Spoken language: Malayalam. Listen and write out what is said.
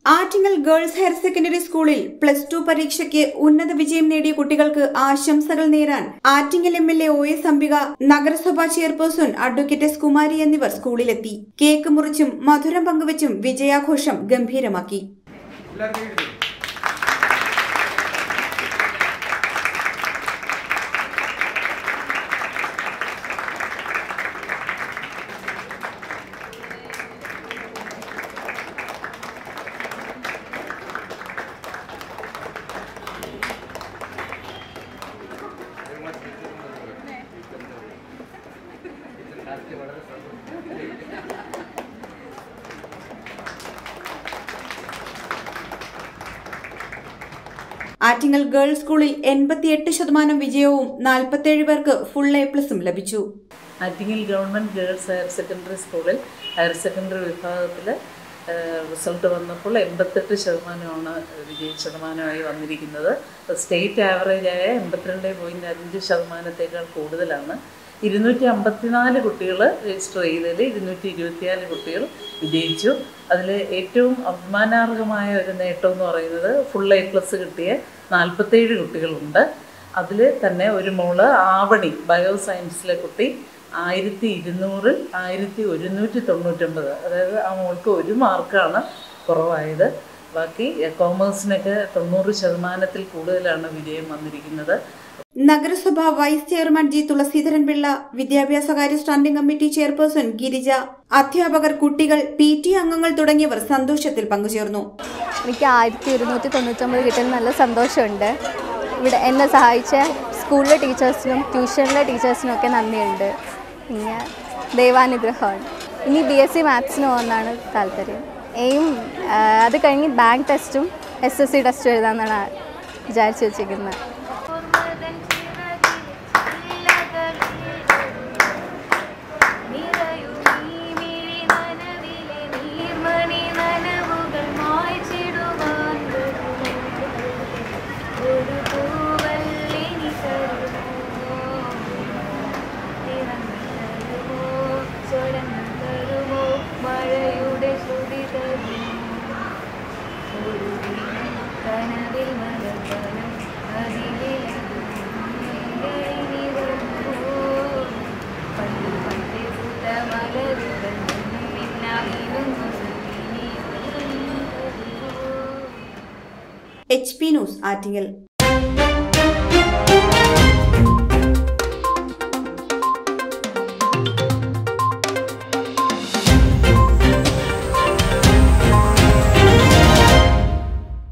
ആറ്റിങ്ങൽ ഗേൾസ് ഹയർ സെക്കൻഡറി സ്കൂളിൽ പ്ലസ് ടു പരീക്ഷയ്ക്ക് ഉന്നത വിജയം നേടിയ കുട്ടികൾക്ക് ആശംസകൾ നേരാൻ Attingal M L A O S Ambika നഗരസഭാ ചെയർപേഴ്സൺ അഡ്വക്കേറ്റ് എസ് കുമാരി എന്നിവർ സ്കൂളിലെത്തി കേക്ക് മുറിച്ചും മധുരം പങ്കുവച്ചും വിജയാഘോഷം ഗംഭീരമാക്കി എല്ലാവരും കൈ എടുത്തു ആറ്റിങ്ങൽ ഗേൾസ് സ്കൂളിൽ എൺപത്തിയെട്ട് ശതമാനം വിജയവും നാൽപ്പത്തേഴ് പേർക്ക് ഫുൾ എ പ്ലസും ലഭിച്ചു Attingal government girls higher secondary സ്കൂളിൽ ഹയർ സെക്കൻഡറി വിഭാഗത്തിൽ റിസൾട്ട് വന്നപ്പോൾ എൺപത്തെട്ട് ശതമാനമാണ് വിജയ ശതമാനമായി വന്നിരിക്കുന്നത് സ്റ്റേറ്റ് ആവറേജായ എൺപത്തിരണ്ട് പോയിൻറ്റ് അഞ്ച് ശതമാനത്തേക്കാൾ കൂടുതലാണ് ഇരുന്നൂറ്റി അമ്പത്തിനാല് കുട്ടികൾ രജിസ്റ്റർ ചെയ്തതിൽ ഇരുന്നൂറ്റി ഇരുപത്തിനാല് കുട്ടികൾ വിജയിച്ചു അതിൽ ഏറ്റവും അഭിമാനാർഹമായ ഒരു നേട്ടം എന്ന് പറയുന്നത് ഫുൾ എ പ്ലസ് കിട്ടിയ നാൽപ്പത്തേഴ് കുട്ടികളുണ്ട് അതിൽ തന്നെ ഒരു മോള് ആവണി ബയോ സയൻസിലെ കുട്ടി ആയിരത്തി ഇരുന്നൂറിൽ ആയിരത്തി ഒരുന്നൂറ്റി തൊണ്ണൂറ്റൊമ്പത് അതായത് ആ മോൾക്ക് ഒരു മാർക്കാണ് കുറവായത് ബാക്കി കോമേഴ്സിനൊക്കെ തൊണ്ണൂറ് ശതമാനത്തിൽ കൂടുതലാണ് വിജയം വന്നിരിക്കുന്നത് നഗരസഭ vice chairman G Thulaseedharan Pillai വിദ്യാഭ്യാസകാര്യ സ്റ്റാൻഡിംഗ് കമ്മിറ്റി ചെയർപേഴ്സൺ ഗിരിജ അധ്യാപകർ കുട്ടികൾ പി ടി അംഗങ്ങൾ തുടങ്ങിയവർ സന്തോഷത്തിൽ പങ്കുചേർന്നു എനിക്ക് ആയിരത്തി ഒരുന്നൂറ്റി തൊണ്ണൂറ്റൊമ്പത് കിട്ടിയത് നല്ല സന്തോഷമുണ്ട് ഇവിടെ എന്നെ സഹായിച്ച സ്കൂളിലെ ടീച്ചേഴ്സിനും ട്യൂഷനിലെ ടീച്ചേഴ്സിനും ഒക്കെ നന്ദിയുണ്ട് പിന്നെ ദൈവാനുഗ്രഹമാണ് ഇനി ബി എസ് സി മാത്സിന് പോകുന്നതാണ് താല്പര്യം എയിം ആ, അത് കഴിഞ്ഞ് ബാങ്ക് ടെസ്റ്റും എസ് എസ് സി ടെസ്റ്റും എഴുതാമെന്നാണ് വിചാരിച്ചു വെച്ചിരിക്കുന്നത് ഓർമ്മതൻ ചിറകിൽ നിറയും നീ മിഴി നനവിലെ നീർമണി നനവുകൾ മായ്ച്ചിടുവാൻ വരുമോ? ഒരു പൂവല്ലിനി തരുമോ? നിറങ്ങൾ തരുമോ? സ്വരങ്ങൾ തരുമോ? മഴയുടെ ശ്രുതി തരുമോ ഒരു ദിനം കനവിൽ മലർവനം അതിലിനി വരുമോ പണ്ട് പണ്ടേ പൂത്ത മലരുകൾ നിന്നാമിനുങ്ങു സഖിനി വരുമോ എച്ച് പി ന്യൂസ് ആറ്റിങ്ങൽ